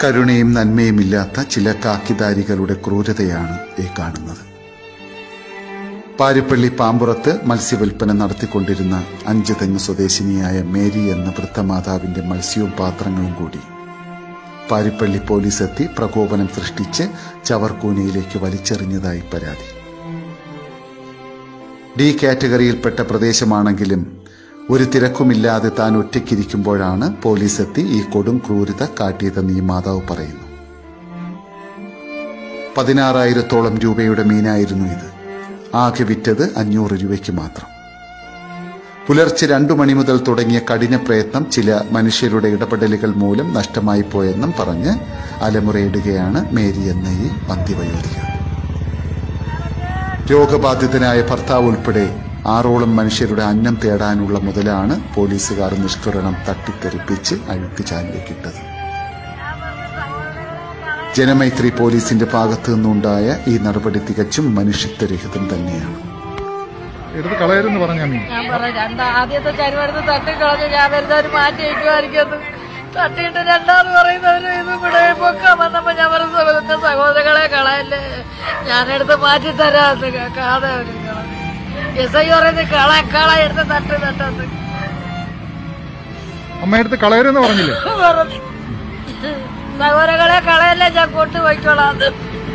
കരുണയും നന്മയുമില്ലാത്ത ചില കാക്കിദാരികളുടെ ക്രൂരതയാണ് ഈ കാണുന്നത് പാരിപ്പള്ളി പാമ്പുറത്ത് മത്സ്യവിൽപ്പന നടത്തിക്കൊണ്ടിരുന്ന അഞ്ച് തെങ്ങ് സ്വദേശിനിയായ മേരി എന്ന വൃദ്ധമാതാവിന്റെ മത്സ്യവും പാത്രങ്ങളും കൂടി പാരിപ്പള്ളി പോലീസ് എത്തി പ്രകോപനം സൃഷ്ടിച്ച് ചവർക്കൂനയിലേക്ക് വലിച്ചെറിഞ്ഞതായി പരാതി ഡി കാറ്റഗറിയിൽപ്പെട്ട പ്രദേശമാണെങ്കിലും ഒരു തിരക്കുമില്ലാതെ താൻ ഒറ്റയ്ക്കിരിക്കുമ്പോഴാണ് പോലീസ് എത്തി ഈ കൊടും ക്രൂരത കാട്ടിയതെന്ന് ഈ മാതാവ് പറയുന്നു പതിനാറായിരത്തോളം രൂപയുടെ മീനായിരുന്നു ഇത് ആകെ വിറ്റത് അഞ്ഞൂറ് രൂപയ്ക്ക് മാത്രം പുലർച്ചെ രണ്ടു മണി മുതൽ തുടങ്ങിയ കഠിന പ്രയത്നം ചില മനുഷ്യരുടെ ഇടപെടലുകൾ മൂലം നഷ്ടമായി പോയെന്നും പറഞ്ഞ് അലമുറയിടുകയാണ് മേരി എന്ന ഈ പന്തിവയോധിക രോഗബാധിതനായ ഭർത്താവ് ഉൾപ്പെടെ ആറോളം മനുഷ്യരുടെ അന്നം തേടാനുള്ള മുതലാണ് പോലീസുകാർ നിഷ്കരണം തട്ടിത്തെറിപ്പിച്ച് അഴുക്കുചാലിലേക്കിട്ടത് ജനമൈത്രി പോലീസിന്റെ ഭാഗത്തു നിന്നുണ്ടായ ഈ നടപടി തികച്ചും മനുഷ്യത്വരഹിതം തന്നെയാണ് എടുത്ത് കളയരുന്ന് പറഞ്ഞ മീൻ ഞാൻ പറഞ്ഞു രണ്ടാ ആദ്യത്തെ ചരുവരുന്ന് തട്ടിക്കളഞ്ഞ് ഞാൻ വരുന്നവര് മാറ്റി വയ്ക്കുമായിരിക്കും തട്ടിയിട്ട് രണ്ടാമത് പറയുന്നവര് ഇത് ഇവിടെ പൊക്കാൻ വന്നപ്പോ ഞാൻ പറഞ്ഞു എന്റെ സഹോദരങ്ങളെ കളയല്ലേ ഞാനെടുത്ത് മാറ്റി തരാന്ന് കാതെ അവര് കളഞ്ഞു എസ് ഐ പറയുന്നത് കള കള എടുത്ത് തട്ട് തട്ടന്ന് അമ്മ എടുത്ത് കളയരുന്ന് പറഞ്ഞില്ലേ പറഞ്ഞു സഹോദരങ്ങളെ കളയല്ലേ ഞാൻ കൊണ്ടുപോയിക്കോളാന്ന്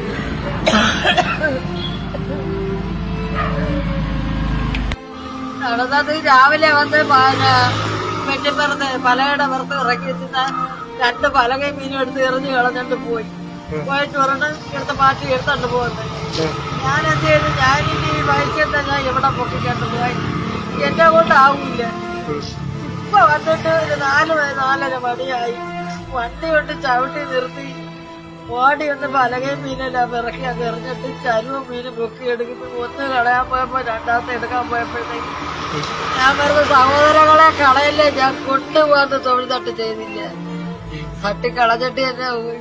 നടന്നത് രാവിലെ വന്ന് വെട്ടിപ്പറന്ന് പലകയുടെ പുറത്ത് ഇറക്കി വെച്ചിരുന്ന രണ്ട് പലകയും മീനും എടുത്ത് എറിഞ്ഞ് കളഞ്ഞിട്ട് പോയി പോയിട്ട് പറഞ്ഞ് എടുത്ത് മാറ്റി എടുത്തോണ്ട് പോകുന്നത് ഞാൻ എന്ത് ചെയ്തു ഞാനിനി ഈ വയസ്സിൽ തന്നെ എവിടെ പൊക്കിക്കൊണ്ട് പോയി എന്നെ കൊണ്ടാവൂല ഇപ്പൊ വന്നിട്ട് ഒരു നാല് മണി നാലര മണിയായി വണ്ടി കൊണ്ട് ചവിട്ടി നിർത്തി ഓടി ഒന്ന് പലകയും മീനെല്ലാം ഇറക്കി അത് എറിഞ്ഞിട്ട് ചരുവും മീനും പൊക്കി എടുക്കുന്നു ഒന്ന് കളയാൻ പോയപ്പോ രണ്ടാമത്തെ എടുക്കാൻ പോയപ്പോഴത്തേക്ക് ഞാൻ വെറുതെ സഹോദരങ്ങളെ കളയല്ലേ ഞാൻ കൊണ്ടുപോകാന്ന് തൊഴിൽ തട്ട് ചെയ്തില്ല തട്ടി കളഞ്ഞിട്ട് എന്നെ പോയി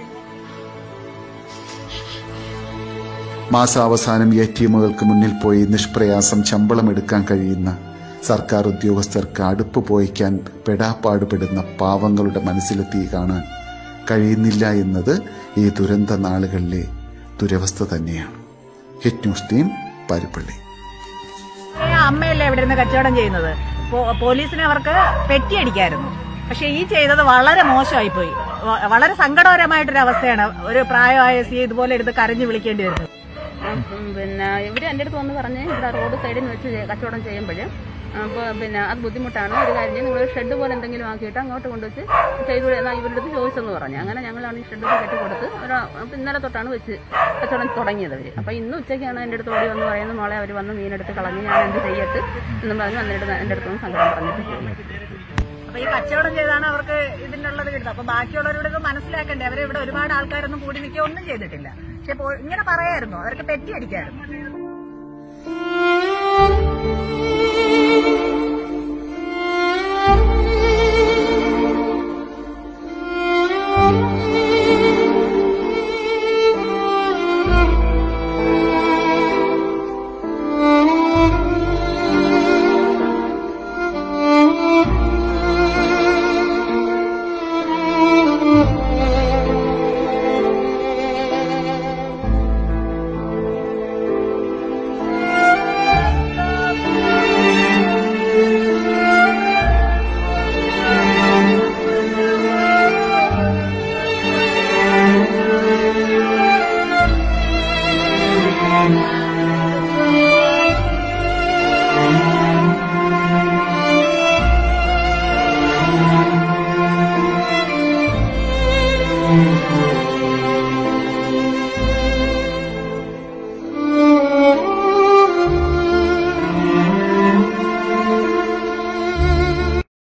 മാസാവസാനം എ ടി എമ്മുകൾക്ക് മുന്നിൽ പോയി നിഷ്പ്രയാസം ശമ്പളം എടുക്കാൻ കഴിയുന്ന സർക്കാർ ഉദ്യോഗസ്ഥർക്ക് അടുപ്പ് പോയിക്കാൻ പെടാപ്പാടുപെടുന്ന പാവങ്ങളുടെ മനസ്സിലെ തീ കാണാൻ കഴിയുന്നില്ല എന്നത് ഈ ദുരന്ത നാളുകളിലെ ദുരവസ്ഥ തന്നെയാണ് ഹിറ്റ് ന്യൂസ് ടീം പാരിപ്പള്ളി ഏ, അമ്മയല്ലേ ഇവിടെ ഇരുന്ന് കച്ചവടം ചെയ്യുന്നത് പോ- പോലീസിനെ അവർക്ക് പെറ്റിയടിക്കായിരുന്നു പക്ഷെ ഈ ചെയ്തത് വളരെ മോശമായി പോയി വ- വളരെ സങ്കടകരമായിട്ടൊരു അവസ്ഥയാണ് ഒരു പ്രായമായ സ്ത്രീ ഇതുപോലെ എടുത്ത് കരഞ്ഞു വിളിക്കേണ്ടി വരുന്നത് അപ്പം പിന്നെ ഇവർ എൻ്റെ അടുത്ത് വന്ന് പറഞ്ഞ് ഇവിടെ റോഡ് സൈഡിൽ വെച്ച് ചെയ്യ- കച്ചവടം ചെയ്യുമ്പോൾ അപ്പോൾ പിന്നെ അത് ബുദ്ധിമുട്ടാണ് ഒരു കാര്യം ചെയ്യ്, നിങ്ങൾ ഷെഡ് പോലെ എന്തെങ്കിലും ആക്കിയിട്ട് അങ്ങോട്ട് കൊണ്ടുവച്ച് ചെയ്തു എന്നാൽ ഇവരുടെ അടുത്ത് ചോദിച്ചെന്ന് പറഞ്ഞു അങ്ങനെ ഞങ്ങളാണ് ഈ ഷെഡ് കെട്ടി കൊടുത്ത് ഒരു അപ്പം ഇന്നലെ തൊട്ടാണ് വെച്ച് കച്ചവടം തുടങ്ങിയത് അവർ അപ്പോൾ ഇന്ന് ഉച്ചയ്ക്കാണ് എൻ്റെ അടുത്ത് ഓടി വന്ന് പറയുന്നത് മോളെ അവർ വന്ന് മീനെടുത്ത് കളഞ്ഞ് ഞാൻ എന്ത് ചെയ്യട്ട് എന്നും പറഞ്ഞ് എന്നിട്ട് എൻ്റെ അടുത്ത് നിന്ന് സങ്കടം പറഞ്ഞിട്ട് പോയി അപ്പൊ ഈ കച്ചവടം ചെയ്താണ് അവർക്ക് ഇതിനുള്ളത് കിട്ടുന്നത് അപ്പൊ ബാക്കിയുള്ളവരോട് ഇത് മനസ്സിലാക്കണ്ടേ അവരെ ഇവിടെ ഒരുപാട് ആൾക്കാരൊന്നും കൂടി നിൽക്കുക ഒന്നും ചെയ്തിട്ടില്ല പക്ഷെ പോ- ഇങ്ങനെ പറയായിരുന്നു അവർക്ക് പെറ്റിയടിക്കായിരുന്നു